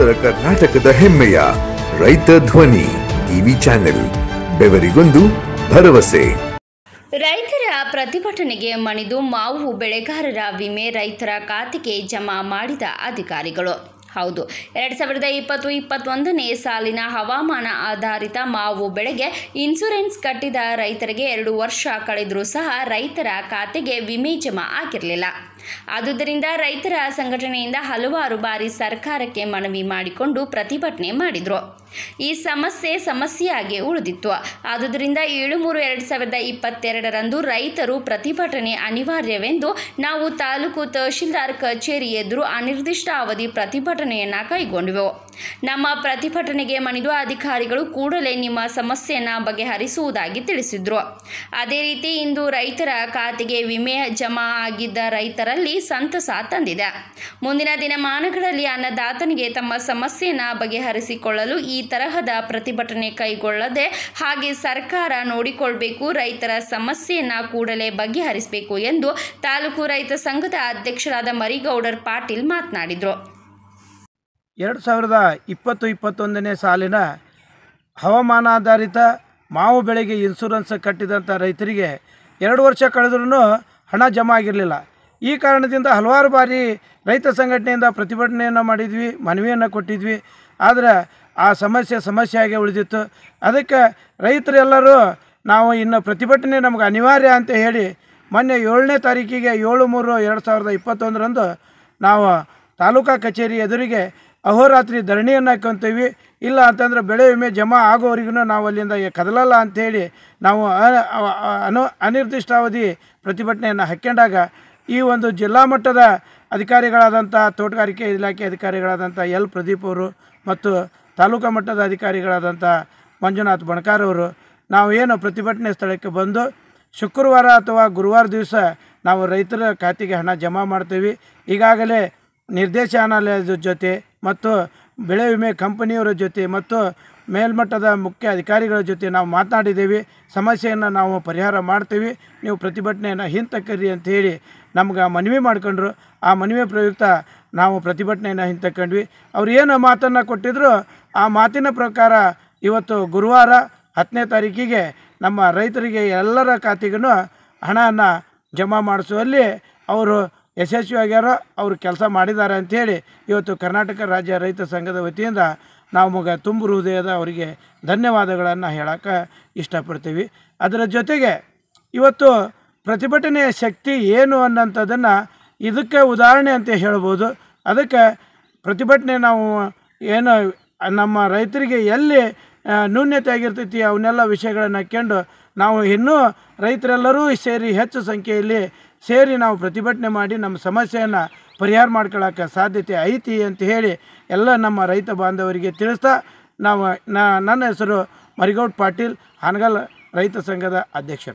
ಉತ್ತರ ಕರ್ನಾಟಕದ ಹೆಮ್ಮೆಯ ರೈತ ಧ್ವನಿ ಟಿವಿ ಚಾನೆಲ್ ಬೆವರಿಗೊಂದು ಭರವಸೆ ರೈತರ ಪ್ರತಿಭಟನೆಗೆ ಮಣಿದು ಮಾವು ಬೆಳೆಗಾರರ ವಿಮೆ ರೈತರ ಖಾತೆಗೆ ಜಮಾ ಮಾಡಿದ ಅಧಿಕಾರಿಗಳು ಹೌದು ಎರಡು ಸಾವಿರದ ಇಪ್ಪತ್ತು ಇಪ್ಪತ್ತೊಂದನೇ ಸಾಲಿನ ಹವಾಮಾನ ಆಧಾರಿತ ಮಾವು ಬೆಳೆಗೆ ಇನ್ಸೂರೆನ್ಸ್ ಕಟ್ಟಿದ ರೈತರಿಗೆ ಎರಡು ವರ್ಷ ಕಳೆದರೂ ಸಹ ರೈತರ ಖಾತೆಗೆ ವಿಮೆ ಜಮಾ ಆಗಿರಲಿಲ್ಲ ಆದುದರಿಂದ ರೈತರ ಸಂಘಟನೆಯಿಂದ ಹಲವಾರು ಬಾರಿ ಸರ್ಕಾರಕ್ಕೆ ಮನವಿ ಮಾಡಿಕೊಂಡು ಪ್ರತಿಭಟನೆ ಮಾಡಿದರು ಈ ಸಮಸ್ಯೆ ಸಮಸ್ಯೆಯಾಗಿ ಉಳಿದಿತ್ತು ಆದುದರಿಂದ ಏಳು ಮೂರು ಎರಡು ಸಾವಿರದ ಇಪ್ಪತ್ತೆರಡರಂದು ರೈತರು ಪ್ರತಿಭಟನೆ ಅನಿವಾರ್ಯವೆಂದು ನಾವು ತಾಲೂಕು ತಹಶೀಲ್ದಾರ್ ಕಚೇರಿ ಎದುರು ಅನಿರ್ದಿಷ್ಟ ಅವಧಿ ಪ್ರತಿಭಟನೆಯನ್ನು ಕೈಗೊಂಡೆವು ನಮ್ಮ ಪ್ರತಿಭಟನೆಗೆ ಮಣಿದು ಅಧಿಕಾರಿಗಳು ಕೂಡಲೇ ನಿಮ್ಮ ಸಮಸ್ಯೆಯನ್ನು ಬಗೆಹರಿಸುವುದಾಗಿ ತಿಳಿಸಿದ್ರು ಅದೇ ರೀತಿ ಇಂದು ರೈತರ ಖಾತೆಗೆ ವಿಮೆ ಜಮಾ ಆಗಿದ್ದ ರೈತರಲ್ಲಿ ಸಂತಸ ತಂದಿದೆ ಮುಂದಿನ ದಿನಮಾನಗಳಲ್ಲಿ ಅನ್ನದಾತನಿಗೆ ತಮ್ಮ ಸಮಸ್ಯೆಯನ್ನು ಬಗೆಹರಿಸಿಕೊಳ್ಳಲು ಈ ತರಹದ ಪ್ರತಿಭಟನೆ ಕೈಗೊಳ್ಳದೆ ಹಾಗೆ ಸರ್ಕಾರ ನೋಡಿಕೊಳ್ಬೇಕು ರೈತರ ಸಮಸ್ಯೆಯನ್ನು ಕೂಡಲೇ ಬಗೆಹರಿಸಬೇಕು ಎಂದು ತಾಲೂಕು ರೈತ ಸಂಘದ ಅಧ್ಯಕ್ಷರಾದ ಮರಿಗೌಡರ್ ಪಾಟೀಲ್ ಮಾತನಾಡಿದರು ಎರಡು ಸಾವಿರದ ಇಪ್ಪತ್ತು ಇಪ್ಪತ್ತೊಂದನೇ ಸಾಲಿನ ಹವಾಮಾನಾಧಾರಿತ ಮಾವು ಬೆಳೆಗೆ ಇನ್ಸೂರೆನ್ಸ್ ಕಟ್ಟಿದಂಥ ರೈತರಿಗೆ ಎರಡು ವರ್ಷ ಕಳೆದ್ರೂ ಹಣ ಜಮಾ ಆಗಿರಲಿಲ್ಲ ಈ ಕಾರಣದಿಂದ ಹಲವಾರು ಬಾರಿ ರೈತ ಸಂಘಟನೆಯಿಂದ ಪ್ರತಿಭಟನೆಯನ್ನು ಮಾಡಿದ್ವಿ ಮನವಿಯನ್ನು ಕೊಟ್ಟಿದ್ವಿ ಆದರೆ ಆ ಸಮಸ್ಯೆ ಸಮಸ್ಯೆಯಾಗಿ ಉಳಿದಿತ್ತು ಅದಕ್ಕೆ ರೈತರೆಲ್ಲರೂ ನಾವು ಇನ್ನು ಪ್ರತಿಭಟನೆ ನಮ್ಗೆ ಅನಿವಾರ್ಯ ಅಂತ ಹೇಳಿ ಮೊನ್ನೆ ಏಳನೇ ತಾರೀಕಿಗೆ ಏಳು ಮೂರು ಎರಡು ಸಾವಿರದ ಇಪ್ಪತ್ತೊಂದರಂದು ನಾವು ತಾಲೂಕಾ ಕಚೇರಿ ಎದುರಿಗೆ ಅಹೋರಾತ್ರಿ ಧರಣಿಯನ್ನು ಹಾಕೊಂತೀವಿ ಇಲ್ಲ ಅಂತಂದ್ರೆ ಬೆಳೆ ವಿಮೆ ಜಮಾ ಆಗೋವರೆಗೂ ನಾವು ಅಲ್ಲಿಂದ ಎ- ಕದಲಲ್ಲ ಅಂಥೇಳಿ ನಾವು ಅ- ಅ- ಅ- ಅನು ಅನಿರ್ದಿಷ್ಟಾವಧಿ ಪ್ರತಿಭಟನೆಯನ್ನು ಹಾಕ್ಕೊಂಡಾಗ ಈ ಒಂದು ಜಿಲ್ಲಾ ಮಟ್ಟದ ಅಧಿಕಾರಿಗಳಾದಂಥ ತೋಟಗಾರಿಕೆ ಇಲಾಖೆ ಅಧಿಕಾರಿಗಳಾದಂಥ ಎಲ್ ಪ್ರದೀಪ್ ಅವರು ಮತ್ತು ತಾಲೂಕಾ ಮಟ್ಟದ ಅಧಿಕಾರಿಗಳಾದಂಥ ಮಂಜುನಾಥ್ ಬಣಕಾರ್ ಅವರು ನಾವು ಏನು ಪ್ರತಿಭಟನೆ ಸ್ಥಳಕ್ಕೆ ಬಂದು ಶುಕ್ರವಾರ ಅಥವಾ ಗುರುವಾರ ದಿವಸ ನಾವು ರೈತರ ಖಾತೆಗೆ ಹಣ ಜಮಾ ಮಾಡ್ತೀವಿ ಈಗಾಗಲೇ ನಿರ್ದೇಶನಾಲಯದ ಜೊತೆ ಮತ್ತು ಬೆಳೆ ವಿಮೆ ಕಂಪನಿಯವರ ಜೊತೆ ಮತ್ತು ಮೇಲ್ಮಟ್ಟದ ಮುಖ್ಯ ಅಧಿಕಾರಿಗಳ ಜೊತೆ ನಾವು ಮಾತನಾಡಿದ್ದೀವಿ ಸಮಸ್ಯೆಯನ್ನು ನಾವು ಪರಿಹಾರ ಮಾಡ್ತೀವಿ ನೀವು ಪ್ರತಿಭಟನೆಯನ್ನು ಹಿಂತಕ್ಕರಿ ಅಂತ ಹೇಳಿ ನಮ್ಗೆ ಮನವಿ ಮಾಡ್ಕೊಂಡ್ರು ಆ ಮನವಿ ಪ್ರಯುಕ್ತ ನಾವು ಪ್ರತಿಭಟನೆಯನ್ನು ಹಿಂತಕ್ಕೊಂಡ್ವಿ ಅವ್ರು ಏನು ಮಾತನ್ನು ಕೊಟ್ಟಿದ್ರು ಆ ಮಾತಿನ ಪ್ರಕಾರ ಇವತ್ತು ಗುರುವಾರ ಹತ್ತನೇ ತಾರೀಕಿಗೆ ನಮ್ಮ ರೈತರಿಗೆ ಎಲ್ಲರ ಖಾತೆಗೂ ಹಣವನ್ನು ಜಮಾ ಮಾಡಿಸುವಲ್ಲಿ ಅವರು ಯಶಸ್ವಿಯಾಗ್ಯಾರ ಅವರು ಕೆಲಸ ಮಾಡಿದ್ದಾರೆ ಅಂಥೇಳಿ ಇವತ್ತು ಕರ್ನಾಟಕ ರಾಜ್ಯ ರೈತ ಸಂಘದ ವತಿಯಿಂದ ನಾವು ಮಗ ತುಂಬು ಹೃದಯದ ಅವರಿಗೆ ಧನ್ಯವಾದಗಳನ್ನು ಹೇಳೋಕ್ಕೆ ಇಷ್ಟಪಡ್ತೀವಿ ಅದರ ಜೊತೆಗೆ ಇವತ್ತು ಪ್ರತಿಭಟನೆಯ ಶಕ್ತಿ ಏನು ಅನ್ನೋಂಥದ್ದನ್ನು ಇದಕ್ಕೆ ಉದಾಹರಣೆ ಅಂತ ಹೇಳ್ಬೋದು ಅದಕ್ಕೆ ಪ್ರತಿಭಟನೆ ನಾವು ಏನು ನಮ್ಮ ರೈತರಿಗೆ ಎಲ್ಲಿ ಆ, ನ್ಯೂನ್ಯತೆ ಆಗಿರ್ತೈತಿ ಅವನ್ನೆಲ್ಲ ವಿಷಯಗಳನ್ನು ಹಾಕ್ಕೊಂಡು ನಾವು ಇನ್ನೂ ರೈತರೆಲ್ಲರೂ ಸೇರಿ ಹೆಚ್ಚು ಸಂಖ್ಯೆಯಲ್ಲಿ ಸೇರಿ ನಾವು ಪ್ರತಿಭಟನೆ ಮಾಡಿ ನಮ್ಮ ಸಮಸ್ಯೆಯನ್ನು ಪರಿಹಾರ ಮಾಡ್ಕೊಳ್ಳೋಕೆ ಸಾಧ್ಯತೆ ಐತಿ ಅಂತ ಹೇಳಿ ಎಲ್ಲ ನಮ್ಮ ರೈತ ಬಾಂಧವರಿಗೆ ತಿಳಿಸ್ತಾ ನಾವು ನಾ- ನನ್ನ ಹೆಸರು ಮರಿಗೌಡ್ ಪಾಟೀಲ್ ಹಾನಗಲ್ ರೈತ ಸಂಘದ ಅಧ್ಯಕ್ಷರು